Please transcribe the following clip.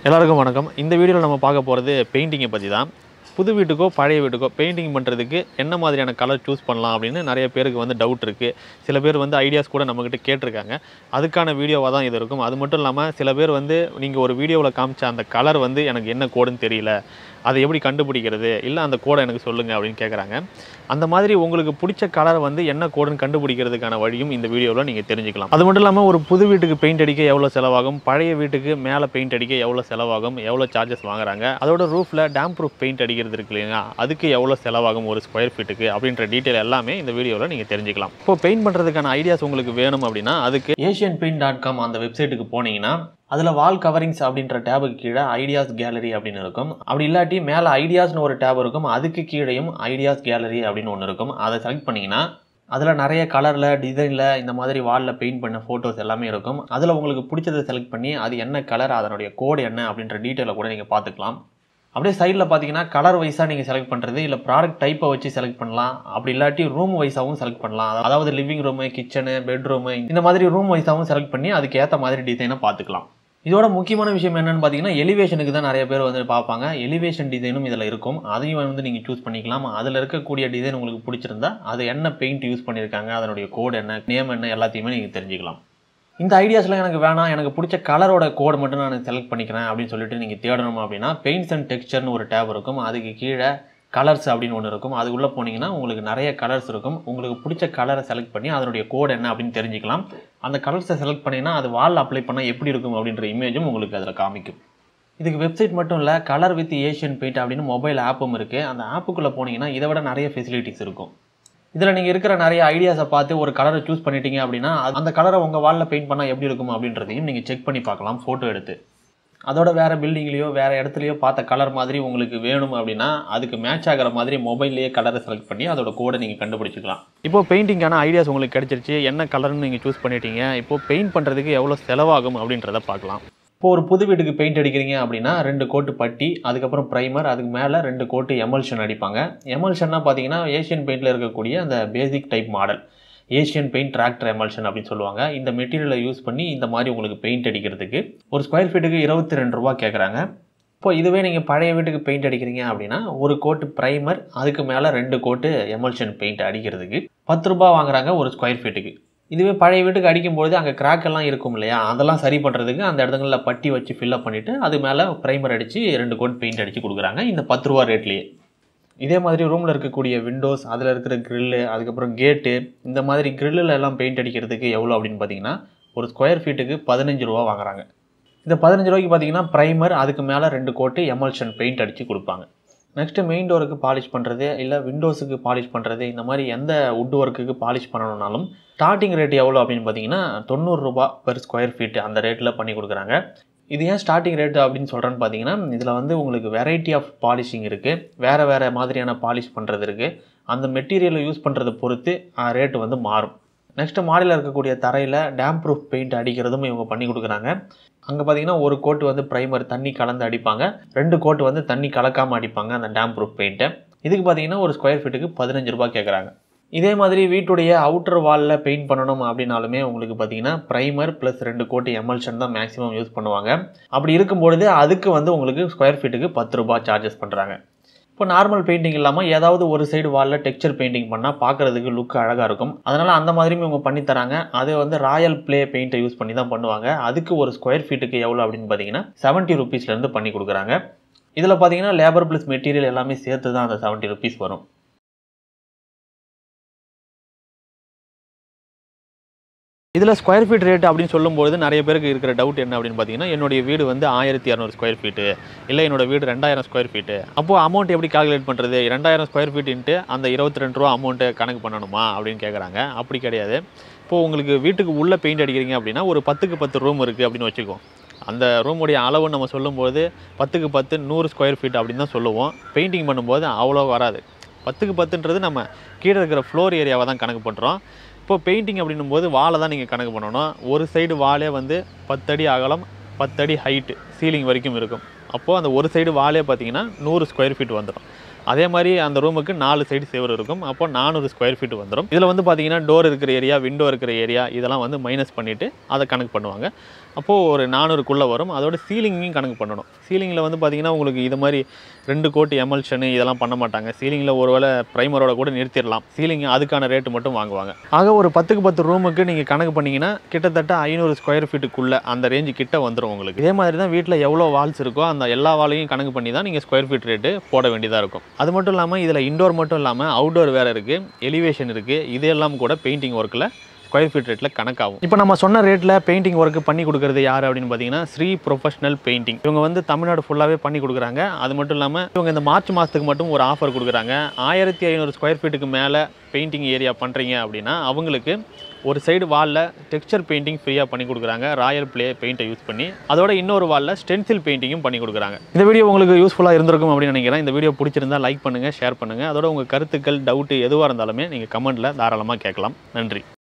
எல்லாருக்கும் வணக்கம் இந்த வீடியோவில் நம்ம பார்க்க போகிறது பெயிண்டிங்கை பற்றி தான் புது வீட்டுக்கோ பழைய வீட்டுக்கோ பெயிண்டிங் பண்ணுறதுக்கு என்ன மாதிரியான கலர் சூஸ் பண்ணலாம் அப்படின்னு நிறைய பேருக்கு வந்து டவுட் இருக்குது சில பேர் வந்து ஐடியாஸ் கூட நம்மக்கிட்ட கேட்டிருக்காங்க அதுக்கான வீடியோவாக தான் இது இருக்கும் அது மட்டும் இல்லாமல் சில பேர் வந்து நீங்கள் ஒரு வீடியோவில் காமிச்ச அந்த கலர் வந்து எனக்கு என்ன கோடுன்னு தெரியல அதை எப்படி கண்டுபிடிக்கிறது இல்லை அந்த கோடை எனக்கு சொல்லுங்கள் அப்படின்னு கேட்குறாங்க அந்த மாதிரி உங்களுக்கு பிடிச்ச கலர் வந்து என்ன கோடுன்னு கண்டுபிடிக்கிறதுக்கான வழியும் இந்த வீடியோவில் நீங்கள் தெரிஞ்சுக்கலாம் அது மட்டும் இல்லாமல் ஒரு புது வீட்டுக்கு பெயிண்ட் அடிக்க எவ்வளோ செலவாகும் பழைய வீட்டுக்கு மேலே பெயிண்ட் அடிக்க எவ்வளோ செலவாகும் எவ்வளோ சார்ஜஸ் வாங்குறாங்க அதோட ரூஃபில் டேம் ப்ரூஃப் பெயிண்ட் அடிக்கிறது இருக்கு இல்லையா அதுக்கு எவ்வளோ செலவாகும் ஒரு ஸ்கொயர் ஃபீட்டுக்கு அப்படின்ற டீட்டெயில் எல்லாமே இந்த வீடியோவில் நீங்கள் தெரிஞ்சுக்கலாம் இப்போ பெயிண்ட் பண்ணுறதுக்கான ஐடியாஸ் உங்களுக்கு வேணும் அப்படின்னா அதுக்கு ஏஷியன் பெயிண்ட் டாட் காம் அந்த வெப்சைட்டுக்கு போனீங்கன்னா அதில் வால் கவரிங்ஸ் அப்படின்ற டேபுக்கு கீழே ஐடியாஸ் கேலரி அப்படின்னு இருக்கும் அப்படி இல்லாட்டி மேலே ஐடியாஸ்னு ஒரு டேப் இருக்கும் அதுக்கு கீழேயும் ஐடியாஸ் கேலரி அப்படின்னு ஒன்று இருக்கும் அதை செலக்ட் பண்ணிங்கன்னா அதில் நிறைய கலரில் டிசைனில் இந்த மாதிரி வாலில் பெயிண்ட் பண்ண ஃபோட்டோஸ் எல்லாமே இருக்கும் அதில் உங்களுக்கு பிடிச்சதை செலக்ட் பண்ணி அது என்ன கலர் அதனுடைய கோடு என்ன அப்படின்ற டீட்டெயிலை கூட நீங்கள் பார்த்துக்கலாம் அப்படியே சைடில் பார்த்தீங்கன்னா கலர் வைஸாக நீங்கள் செலக்ட் பண்ணுறது இல்லை ப்ராடக்ட் டைப்பை வச்சு செலக்ட் பண்ணலாம் அப்படி இல்லாட்டி ரூம் வைஸாகவும் செலக்ட் பண்ணலாம் அதாவது லிவிங் ரூமு கிச்சனு பெட்ரூமு இந்த மாதிரி ரூம் வைஸாகவும் செலக்ட் பண்ணி அதுக்கு ஏற்ற மாதிரி டிசைனை பார்த்துக்கலாம் இதோட முக்கியமான விஷயம் என்னன்னு பார்த்தீங்கன்னா எலிவேஷனுக்கு தான் நிறைய பேர் வந்து பார்ப்பாங்க எலிவேஷன் டிசைனும் இதில் இருக்கும் அதையும் வந்து நீங்கள் சூஸ் பண்ணிக்கலாம் அதில் இருக்கக்கூடிய டிசைன் உங்களுக்கு பிடிச்சிருந்தா அது என்ன பெயிண்ட் யூஸ் பண்ணியிருக்காங்க அதனுடைய கோடு என்ன நேம் என்ன எல்லாத்தையுமே நீங்கள் தெரிஞ்சுக்கலாம் இந்த ஐடியாஸ்லாம் எனக்கு வேணாம் எனக்கு பிடிச்ச கலரோட கோடு மட்டும் நான் செலக்ட் பண்ணிக்கிறேன் அப்படின்னு சொல்லிட்டு நீங்கள் தேடணும் அப்படின்னா பெயிண்ட்ஸ் அண்ட் டெக்ஸ்சர்னு ஒரு டேப் இருக்கும் அதுக்கு கீழே கலர்ஸ் அப்படின்னு ஒன்று இருக்கும் அதுக்குள்ளே போனீங்கன்னா உங்களுக்கு நிறைய கலர்ஸ் இருக்கும் உங்களுக்கு பிடிச்ச கலரை செலக்ட் பண்ணி அதனுடைய கோடு என்ன அப்படின்னு தெரிஞ்சுக்கலாம் அந்த கலர்ஸை செலக்ட் பண்ணிங்கன்னா அது வால் அப்ளை பண்ணால் எப்படி இருக்கும் அப்படின்ற இமேஜும் உங்களுக்கு அதில் காமிக்கும் இதுக்கு வெப்சைட் மட்டும் இல்லை கலர் வித் ஏஷியன் பெயிண்ட் அப்படின்னு மொபைல் ஆப்பும் இருக்குது அந்த ஆப்புக்குள்ளே போனீங்கன்னா இதை விட நிறைய ஃபெசிலிட்டிஸ் இருக்கும் இதில் நீங்கள் இருக்கிற நிறைய ஐடியாஸை பார்த்து ஒரு கலரை சூஸ் பண்ணிட்டீங்க அப்படின்னா அது- அந்த கலரை உங்கள் வாலில் பெயிண்ட் பண்ணால் எப்படி இருக்கும் அப்படின்றதையும் நீங்கள் செக் பண்ணி பார்க்கலாம் ஃபோட்டோ எடுத்து அதோட வேறு பில்டிங்லேயோ வேறு இடத்துலையோ பார்த்த கலர் மாதிரி உங்களுக்கு வேணும் அப்படின்னா அதுக்கு மேட்ச் ஆகிற மாதிரி மொபைல்லேயே கலரை செலக்ட் பண்ணி அதோட கோடை நீங்கள் கண்டுபிடிச்சிக்கலாம் இப்போ பெயிண்டிங்கான ஐடியாஸ் உங்களுக்கு கிடைச்சிருச்சு என்ன கலர்னு நீங்கள் சூஸ் பண்ணிட்டீங்க இப்போ பெயிண்ட் பண்ணுறதுக்கு எவ்வளோ செலவாகும் அப்படின்றத பார்க்கலாம் இப்போ ஒரு புது வீட்டுக்கு பெயிண்ட் அடிக்கிறீங்க அப்படின்னா ரெண்டு கோட்டு பட்டி அதுக்கப்புறம் ப்ரைமர் அதுக்கு மேலே ரெண்டு கோட்டு எமல்ஷன் அடிப்பாங்க எமல்ஷன்னா பார்த்தீங்கன்னா ஏஷியன் பெயிண்டில் இருக்கக்கூடிய அந்த basic type model Asian paint tractor emulsion அப்படின்னு சொல்லுவாங்க இந்த மெட்டீரியலை யூஸ் பண்ணி இந்த மாதிரி உங்களுக்கு பெயிண்ட் அடிக்கிறதுக்கு ஒரு ஸ்கொயர் ஃபீட்டுக்கு இருபத்தி ரெண்டு ரூபா கேட்குறாங்க இப்போ இதுவே நீங்கள் பழைய வீட்டுக்கு பெயிண்ட் அடிக்கிறீங்க அப்படின்னா ஒரு கோட்டு ப்ரைமர் அதுக்கு மேலே ரெண்டு கோட்டு எமல்ஷன் பெயிண்ட் அடிக்கிறதுக்கு பத்து ரூபா வாங்குறாங்க ஒரு ஸ்கொயர் ஃபீட்டுக்கு இதுவே பழைய வீட்டுக்கு அடிக்கும்பொழுது அங்கே கிராக் எல்லாம் இருக்கும் இல்லையா அதெல்லாம் சரி பண்ணுறதுக்கு அந்த இடங்களில் பட்டி வச்சு ஃபில்லப் பண்ணிவிட்டு அது மேலே ப்ரைமர் அடித்து ரெண்டு கோட் பெயிண்ட் அடித்து கொடுக்குறாங்க இந்த பத்து ரூபா ரேட்லேயே இதே மாதிரி ரூமில் இருக்கக்கூடிய விண்டோஸ் அதில் இருக்கிற கிரில்லு அதுக்கப்புறம் கேட்டு இந்த மாதிரி கிரில்லில் எல்லாம் பெயிண்ட் அடிக்கிறதுக்கு எவ்வளோ அப்படின்னு பார்த்தீங்கன்னா ஒரு ஸ்கொயர் ஃபீட்டுக்கு பதினஞ்சு ரூபா வாங்குறாங்க இந்த பதினஞ்சு ரூபாய்க்கு பார்த்தீங்கன்னா ப்ரைமர் அதுக்கு மேலே ரெண்டு கோட்டு எமல்ஷன் பெயிண்ட் அடித்து கொடுப்பாங்க நெக்ஸ்ட்டு மெயின் டோருக்கு பாலிஷ் பண்ணுறது இல்லை விண்டோஸுக்கு பாலிஷ் பண்ணுறது இந்த மாதிரி எந்த வுட் ஒர்க்குக்கு பாலிஷ் பண்ணணும்னாலும் ஸ்டார்டிங் ரேட் எவ்வளோ அப்படின்னு பார்த்தீங்கன்னா தொண்ணூறுரூபா பெர் ஸ்கொயர் ஃபீட் அந்த ரேட்டில் பண்ணி கொடுக்குறாங்க இது ஏன் ஸ்டார்டிங் ரேட் அப்படின்னு சொல்கிறேன்னு பார்த்தீங்கன்னா இதில் வந்து உங்களுக்கு வெரைட்டி ஆஃப் பாலிஷிங் இருக்குது வேறு வேறு மாதிரியான பாலிஷ் பண்ணுறது இருக்குது அந்த மெட்டீரியலை யூஸ் பண்ணுறதை பொறுத்து ரேட்டு வந்து மாறும் நெக்ஸ்ட் மாடியில் இருக்கக்கூடிய தரையில் டேம் ப்ரூஃப் பெயிண்ட் அடிக்கிறதும் இவங்க பண்ணி கொடுக்குறாங்க அங்கே பார்த்தீங்கன்னா ஒரு கோட்டு வந்து ப்ரைமர் தண்ணி கலந்து அடிப்பாங்க ரெண்டு கோட்டு வந்து தண்ணி கலக்காமல் அடிப்பாங்க அந்த டேம் ப்ரூஃப் பெயிண்ட்டை இதுக்கு பார்த்தீங்கன்னா ஒரு ஸ்கொயர் ஃபீட்டுக்கு பதினஞ்சு ரூபாய் கேட்குறாங்க இதே மாதிரி வீட்டுடைய அவுட்டர் வாலில் பெயிண்ட் பண்ணணும் அப்படின்னாலுமே உங்களுக்கு பார்த்தீங்கன்னா ப்ரைமர் ப்ளஸ் ரெண்டு கோட்டு எமல்ஷன் தான் மேக்ஸிமம் யூஸ் பண்ணுவாங்க அப்படி இருக்கும்பொழுது அதுக்கு வந்து உங்களுக்கு ஸ்கொயர் ஃபீட்டுக்கு பத்து ரூபாய் சார்ஜஸ் பண்ணுறாங்க இப்போ நார்மல் பெயிண்டிங் இல்லாமல் ஏதாவது ஒரு சைடு வாலில் டெக்ஸ்சர் பெயிண்டிங் பண்ணால் பார்க்குறதுக்கு லுக் அழகாக இருக்கும் அதனால் அந்த மாதிரியும் இவங்க பண்ணி தராங்க அது வந்து ராயல் ப்ளே பெயிண்ட்டை யூஸ் பண்ணி தான் பண்ணுவாங்க அதுக்கு ஒரு ஸ்கொயர் ஃபீட்டுக்கு எவ்வளோ அப்படின்னு பார்த்தீங்கன்னா செவன்ட்டி ருபீஸ்லேருந்து பண்ணி கொடுக்குறாங்க இதில் பார்த்தீங்கன்னா லேபர் ப்ளஸ் மெட்டீரியல் எல்லாமே சேர்த்து தான் அந்த செவன்ட்டி ருபீஸ் வரும் இதில் ஸ்கொயர் ஃபீட் ரேட் அப்படின்னு சொல்லும்போது நிறைய பேருக்கு இருக்கிற டவுட் என்ன அப்படின்னு பார்த்தீங்கன்னா என்னுடைய வீடு வந்து ஆயிரத்தி இரநூறு ஸ்கொயர் ஃபீட்டு இல்லை என்னோட வீடு ரெண்டாயிரம் ஸ்கொயர் ஃபீட்டு அப்போது அமௌண்ட் எப்படி கால்குலேட் பண்ணுறது ரெண்டாயிரம் ஸ்கொயர் ஃபீட்டுன்ட்டு அந்த இருபத்தி ரெண்டு ரூபா அமௌண்ட்டை கணக்கு பண்ணணுமா அப்படின்னு கேட்குறாங்க அப்படி கிடையாது இப்போது உங்களுக்கு வீட்டுக்கு உள்ளே பெயிண்ட் அடிக்கிறீங்க அப்படின்னா ஒரு பத்துக்கு பத்து ரூம் இருக்குது அப்படின்னு வச்சுக்கோ அந்த ரூமுடைய அளவு நம்ம சொல்லும்போது பத்துக்கு பத்து நூறு ஸ்கொயர் ஃபீட் அப்படின்னு தான் சொல்லுவோம் பெயிண்டிங் பண்ணும்போது அவ்வளோ வராது பத்துக்கு பத்துன்றது நம்ம கீழே இருக்கிற ஃப்ளோர் ஏரியாவை தான் கணக்கு பண்ணுறோம் இப்போ பெயிண்டிங் அப்படின்னும் போது வாலை தான் நீங்கள் கணக்கு பண்ணணும் ஒரு சைடு வாலே வந்து பத்தடி அகலம் பத்தடி ஹைட்டு சீலிங் வரைக்கும் இருக்கும் அப்போது அந்த ஒரு சைடு வாலே பார்த்தீங்கன்னா நூறு ஸ்கொயர் ஃபீட் வந்துடும் அதே மாதிரி அந்த ரூமுக்கு நாலு சைடு செவர் இருக்கும் அப்போ நானூறு ஸ்கொயர் ஃபீட் வந்துடும் இதில் வந்து பார்த்தீங்கன்னா டோர் இருக்கிற ஏரியா விண்டோ இருக்கிற ஏரியா இதெல்லாம் வந்து மைனஸ் பண்ணிவிட்டு அதை கணக்கு பண்ணுவாங்க அப்போது ஒரு நானூறுக்குள்ளே வரும் அதோட சீலிங்கையும் கணக்கு பண்ணணும் சீலிங்கில் வந்து பார்த்திங்கன்னா உங்களுக்கு இது மாதிரி ரெண்டு கோட்டு எமல்ஷனு இதெல்லாம் பண்ண மாட்டாங்க சீலிங்கில் ஒருவேளை ப்ரைமரோட கூட நிறுத்திடலாம் சீலிங் அதுக்கான ரேட்டு மட்டும் வாங்குவாங்க ஆக ஒரு பத்துக்கு பத்து ரூமுக்கு நீங்கள் கணக்கு பண்ணிங்கன்னா கிட்டத்தட்ட ஐநூறு ஸ்கொயர் ஃபீட்டுக்குள்ளே அந்த ரேஞ்சு கிட்ட வந்துடும் உங்களுக்கு இதே மாதிரி தான் வீட்டில் எவ்வளோ வால்ஸ் இருக்கோ அந்த எல்லா வாலையும் கணக்கு பண்ணி தான் நீங்கள் ஸ்கொயர் ஃபீட் ரேட்டு போட வேண்டியதாக இருக்கும் அது மட்டும் இல்லாமல் இதில் இண்டோர் மட்டும் இல்லாமல் அவுட்டோர் வேறு இருக்குது எலிவேஷன் இருக்குது இதெல்லாம் கூட பெயிண்டிங் ஒர்க்கில் ஸ்கொயர் ஃபீட் ரேட்டில் கணக்காகும் இப்போ நம்ம சொன்ன ரேட்டில் பெயிண்டிங் ஒர்க் பண்ணி கொடுக்குறது யார் அப்படின்னு பார்த்தீங்கன்னா ஸ்ரீ ப்ரொஃபஷனல் பெயிண்டிங் இவங்க வந்து தமிழ்நாடு ஃபுல்லாகவே பண்ணி கொடுக்குறாங்க அது மட்டும் இல்லாமல் இவங்க இந்த மார்ச் மாதத்துக்கு மட்டும் ஒரு ஆஃபர் கொடுக்குறாங்க ஆயிரத்தி ஐநூறு ஸ்கொயர் ஃபீட்டுக்கு மேலே பெயிண்டிங் ஏரியா பண்ணுறீங்க அப்படின்னா அவங்களுக்கு ஒரு சைடு வாலில் டெக்ஸ்சர் பெயிண்டிங் ஃப்ரீயாக பண்ணி கொடுக்குறாங்க ராயல் ப்ளே பெயிண்ட்டை யூஸ் பண்ணி அதோட இன்னொரு வாலில் ஸ்டென்சில் பெயிண்டிங்கும் பண்ணி கொடுக்குறாங்க இந்த வீடியோ உங்களுக்கு யூஸ்ஃபுல்லாக இருந்திருக்கும் அப்படின்னு நினைக்கிறேன் இந்த வீடியோ பிடிச்சிருந்தா லைக் பண்ணுங்கள் ஷேர் பண்ணுங்கள் அதோட உங்கள் கருத்துக்கள் டவுட்டு எதுவாக இருந்தாலுமே நீங்கள் கமெண்ட்டில் தாராளமாக கேட்கலாம் நன்றி